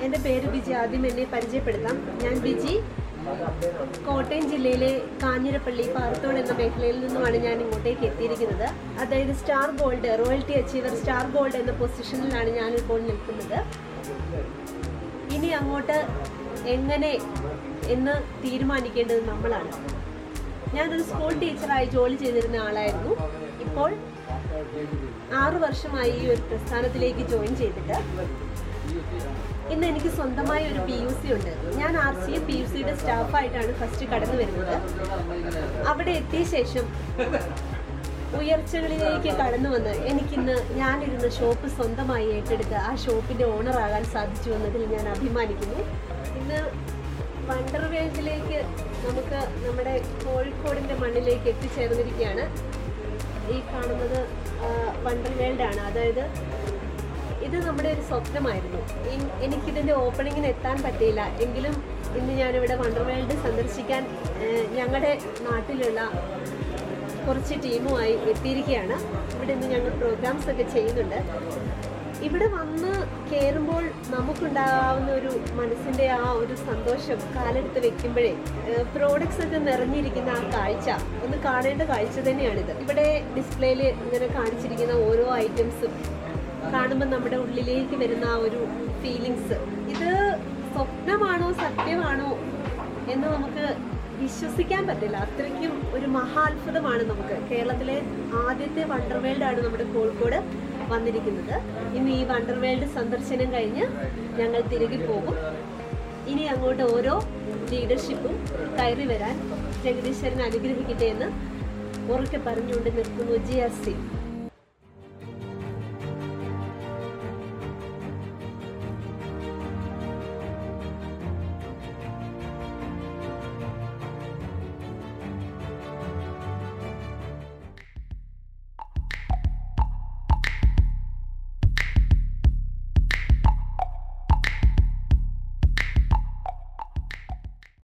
എൻ്റെ പേര് ബിജി ആദ്യം എന്നെ പരിചയപ്പെടുത്താം ഞാൻ ബിജി കോട്ടയം ജില്ലയിലെ കാഞ്ഞിരപ്പള്ളി പാറത്തോട് എന്ന മേഖലയിൽ നിന്നുമാണ് ഞാൻ ഇങ്ങോട്ടേക്ക് എത്തിയിരിക്കുന്നത് അതായത് star gold royalty achiever star gold എന്ന പൊസിഷനിലാണ് ഞാനിപ്പോൾ നിൽക്കുന്നത് ഇനി അങ്ങോട്ട് എങ്ങനെ എന്ന് തീരുമാനിക്കേണ്ടത് നമ്മളാണ് ഞാനൊരു സ്കൂൾ ടീച്ചറായി ജോലി ചെയ്തിരുന്ന ആളായിരുന്നു ഇപ്പോൾ ആറു വർഷമായി ഈ ഒരു പ്രസ്ഥാനത്തിലേക്ക് ജോയിൻ ചെയ്തിട്ട് ഇന്ന് എനിക്ക് സ്വന്തമായി ഒരു പി യു സി ഉണ്ട് ഞാൻ ആർ സി പി യു സിയുടെ സ്റ്റാഫായിട്ടാണ് ഫസ്റ്റ് കടന്നു വരുന്നത് അവിടെ എത്തിയ ശേഷം ഉയർച്ചകളിലേക്ക് കടന്നു വന്ന് എനിക്കിന്ന് ഞാനിരുന്ന ഷോപ്പ് സ്വന്തമായി ഏറ്റെടുത്ത് ആ ഷോപ്പിന്റെ ഓണറാകാൻ സാധിച്ചു എന്നതിൽ ഞാൻ അഭിമാനിക്കുന്നു ഇന്ന് വണ്ടർ വേൾഡിലേക്ക് നമുക്ക് നമ്മുടെ കോഴിക്കോടിന്റെ മണ്ണിലേക്ക് എത്തിച്ചേർന്നിരിക്കുകയാണ് ഈ കാണുന്നത് ആ, വണ്ടർ വേൾഡാണ് അതായത് ഇത് നമ്മുടെ ഒരു സ്വപ്നമായിരുന്നു ഇൻ- എനിക്കിതിന്റെ ഓപ്പണിങ്ങിന് എത്താൻ പറ്റിയില്ല എങ്കിലും ഇന്ന് ഞാനിവിടെ വണ്ടർ വേൾഡ് സന്ദർശിക്കാൻ ഏഹ്, ഞങ്ങളുടെ നാട്ടിലുള്ള കുറച്ച് ടീമുമായി എത്തിയിരിക്കുകയാണ് ഇവിടെ ഇന്ന് ഞങ്ങൾ പ്രോഗ്രാംസ് ഒക്കെ ചെയ്യുന്നുണ്ട് ഇവിടെ വന്ന് കയറുമ്പോൾ നമുക്കുണ്ടാവുന്ന ഒരു മനസ്സിന്റെ ആ ഒരു സന്തോഷം കാലെടുത്ത് വെക്കുമ്പോഴേ പ്രോഡക്ട്സ് ഒക്കെ നിറഞ്ഞിരിക്കുന്ന ആ കാഴ്ച ഒന്ന് കാണേണ്ട കാഴ്ച തന്നെയാണിത് ഇവിടെ ഡിസ്പ്ലേയിൽ ഇങ്ങനെ കാണിച്ചിരിക്കുന്ന ഓരോ ഐറ്റംസും കാണുമ്പോൾ നമ്മുടെ ഉള്ളിലേക്ക് വരുന്ന ആ ഒരു ഫീലിങ്സ് ഇത് സ്വപ്നമാണോ സത്യമാണോ എന്ന് നമുക്ക് വിശ്വസിക്കാൻ പറ്റില്ല അത്രയ്ക്കും ഒരു മഹാത്ഭുതമാണ് നമുക്ക് കേരളത്തിലെ ആദ്യത്തെ വണ്ടർ വേൾഡ് ആണ് നമ്മുടെ കോഴിക്കോട് വന്നിരിക്കുന്നത് ഇന്ന് ഈ വണ്ടർ വേൾഡ് സന്ദർശനം കഴിഞ്ഞ് ഞങ്ങൾ തിരികെ പോകും ഇനി അങ്ങോട്ട് ഓരോ ലീഡർഷിപ്പും കയറി വരാൻ ജഗദീശ്വരൻ അനുഗ്രഹിക്കട്ടെ എന്ന് ഉറക്കെ പറഞ്ഞുകൊണ്ട് നിർത്തുന്നു ജി ആർ സി